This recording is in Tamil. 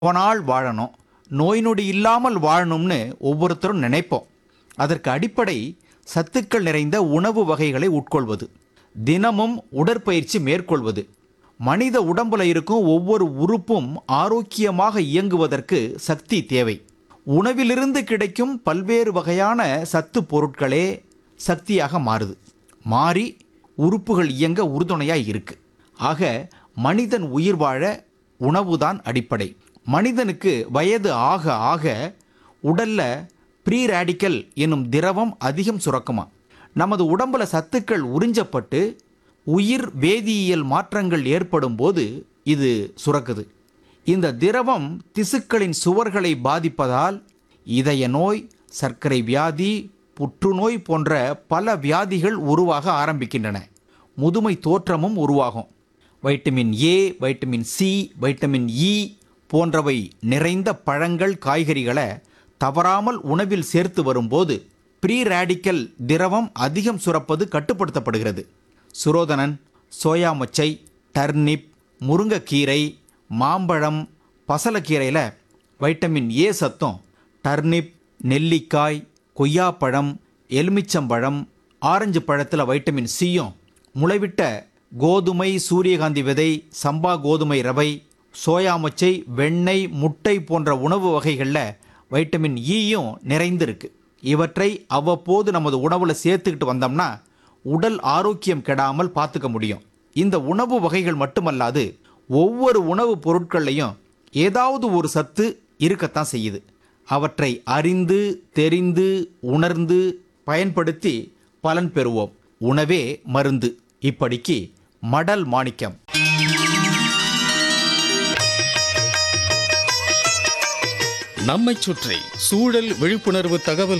நாள் வாழணும் நோய் நொடி இல்லாமல் வாழணும்னு ஒவ்வொருத்தரும் நினைப்போம் அதற்கு அடிப்படை சத்துக்கள் நிறைந்த உணவு வகைகளை உட்கொள்வது தினமும் உடற்பயிற்சி மேற்கொள்வது மனித உடம்புல இருக்கும் ஒவ்வொரு உறுப்பும் ஆரோக்கியமாக இயங்குவதற்கு சக்தி தேவை உணவிலிருந்து கிடைக்கும் பல்வேறு வகையான சத்து பொருட்களே சக்தியாக மாறுது மாறி உறுப்புகள் இயங்க உறுதுணையாக இருக்கு ஆக மனிதன் உயிர் வாழ உணவுதான் அடிப்படை மனிதனுக்கு வயது ஆக ஆக உடல்ல ப்ரீ ரேடிக்கல் எனும் திரவம் அதிகம் சுரக்குமா நமது உடம்புல சத்துக்கள் உறிஞ்சப்பட்டு உயிர் வேதியியல் மாற்றங்கள் ஏற்படும் போது இது சுரக்குது இந்த திரவம் திசுக்களின் சுவர்களை பாதிப்பதால் இதய நோய் சர்க்கரை வியாதி புற்றுநோய் போன்ற பல வியாதிகள் உருவாக ஆரம்பிக்கின்றன முதுமை தோற்றமும் உருவாகும் vitamin A vitamin C vitamin E போன்றவை நிறைந்த பழங்கள் காய்கறிகளை தவறாமல் உணவில் சேர்த்து வரும்போது ப்ரீ ரேடிக்கல் திரவம் அதிகம் சுரப்பது கட்டுப்படுத்தப்படுகிறது சுரோதனன் சோயா மொச்சை டர்னிப் முருங்கைக்கீரை மாம்பழம் பசலக்கீரையில் வைட்டமின் ஏ சத்தும் டர்னிப் நெல்லிக்காய் கொய்யாப்பழம் எலுமிச்சம்பழம் ஆரஞ்சு பழத்தில் வைட்டமின் சியும் முளைவிட்ட கோதுமை சூரியகாந்தி விதை சம்பா கோதுமை ரவை சோயா மொச்சை வெண்ணெய் முட்டை போன்ற உணவு வகைகளில் வைட்டமின் ஈயும் நிறைந்திருக்கு இவற்றை அவ்வப்போது நமது உணவில் சேர்த்துக்கிட்டு வந்தோம்னா உடல் ஆரோக்கியம் கெடாமல் பார்த்துக்க முடியும் இந்த உணவு வகைகள் மட்டுமல்லாது ஒவ்வொரு உணவுப் பொருட்கள்லையும் ஏதாவது ஒரு சத்து இருக்கத்தான் செய்யுது அவற்றை அறிந்து தெரிந்து உணர்ந்து பயன்படுத்தி பலன் பெறுவோம் உணவே மருந்து இப்படிக்கு மடல் மாணிக்கம் நம்மைச் சுற்றி சூழல் விழிப்புணர்வு தகவல்